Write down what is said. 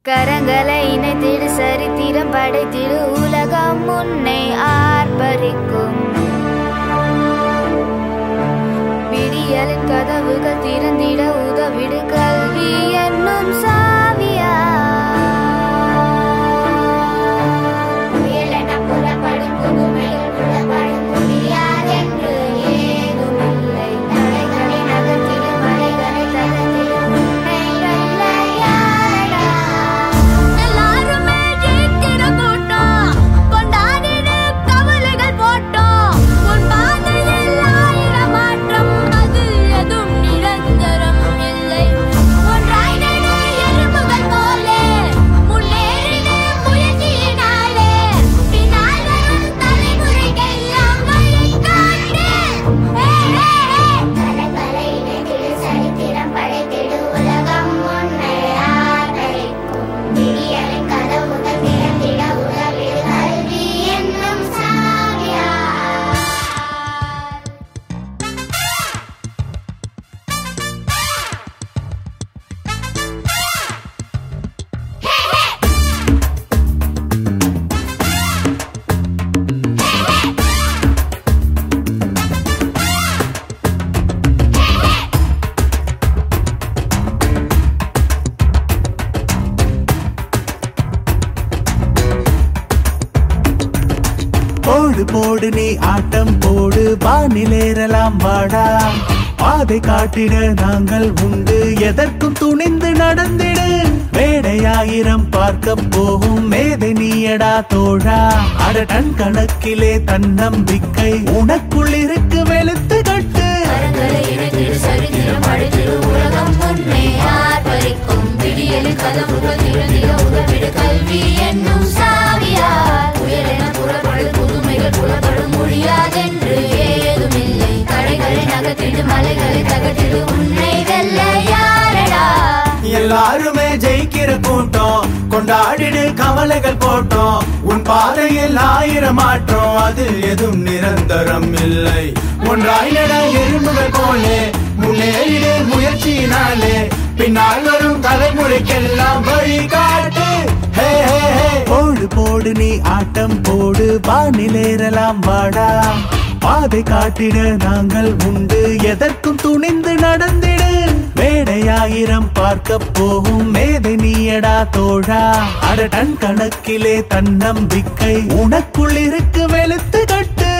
கரங்களை இணைத்திடு சரித்திரம் படைத்திடு உலகம் முன்னை ஆர்ப்பரிக்கும் விடியலின் கதவுகள் திறந்திட உதவிடு கல்வி என்னும் சாவியா புயலென புறப்படும் புதுமைகள் புலப்படும் முடியாதென்று ஏதுமில்லை தடைகளை நகர்த்திடு மலைகளை தகர்த்திடு உன்னை வெல்ல யாரடா எல்லாருமே ஜெயித்திட கூட்டம் கொண்டாடிடு கவலைகள் போட்டோம் உன் பாதையில் ஆயிரம் மாற்றம் அது எதுவும் நிரந்தரம் இல்லை ஒன்றாய் நடு எறும்புகள் போலே முன்னேறிடு முயற்சியினாலே பின்னால் வரும் தலைமுறைக்கெல்லாம் வழிகாட்டு ஹே, ஹே, ஹே. கலைகளை இணைத்திடு சரித்திரம் படைத்திடு உலகம் முன்னை ஆதரிக்கும் விடியலின் கதவுகள் திறந்திட உதவிடு கல்வி என்னும் சாவியா போடு போடு நீ ஆட்டம் போடு வானிலேறலாம் வாடா பாதை காட்டிட நாங்கள் உண்டு எதற்கும் துணிந்து நடந்திடு வேடையாயிரம் பார்க்க போகும் மேதை நீயடா தோழா அட டன் கணக்கிலே தன்னம்பிக்கை உனக்குள் இருக்கு வெளுத்து கட்டு கரங்களை இணைத்திடு சரித்திரம் படைத்திடு உலகம் முன்னே ஆர்ப்பரிக்கும் விடியலின் கதவுகள் திறந்திட உதவிடு கல்வி என்னும் சாவியால் புயலென புறப்படும் புதுமைகள் புலப்படும் முடியாதென்று ஏதுமில்லை தடைகளை நகர்த்திடு மலைகளை தகர்த்திடு உன்னை வெல்ல யாரடா எல்லாருமே ஜெயிக்கிற கூட்டம் கொண்டாடிடு கவலைகள் போட்டோம் உன் பாதையில் ஆயிரம் மாற்றம் அதில் எதுவும் நிரந்தரம் இல்லை ஒன்றாய் நட எறும்புகள் போலே முன்னேறிடு முயற்சியினாலே பின்னால் வரும் தலைமுறைக்கெல்லாம் வழிகாட்டு ஹே, ஹே, ஹே. போடு போடு நீ ஆட்டம் போடு வானிலேறலாம் வாடா பாதை காட்டிட நாங்கள் உண்டு எதற்கும் துணிந்து நடந்திடு வேடையாயிரம் பார்க்க போகும் மேதை நீயடா தோழா அட டன் கணக்கிலே தன்னம்பிக்கை உனக்குள் இருக்கு வெளுத்து கட்டு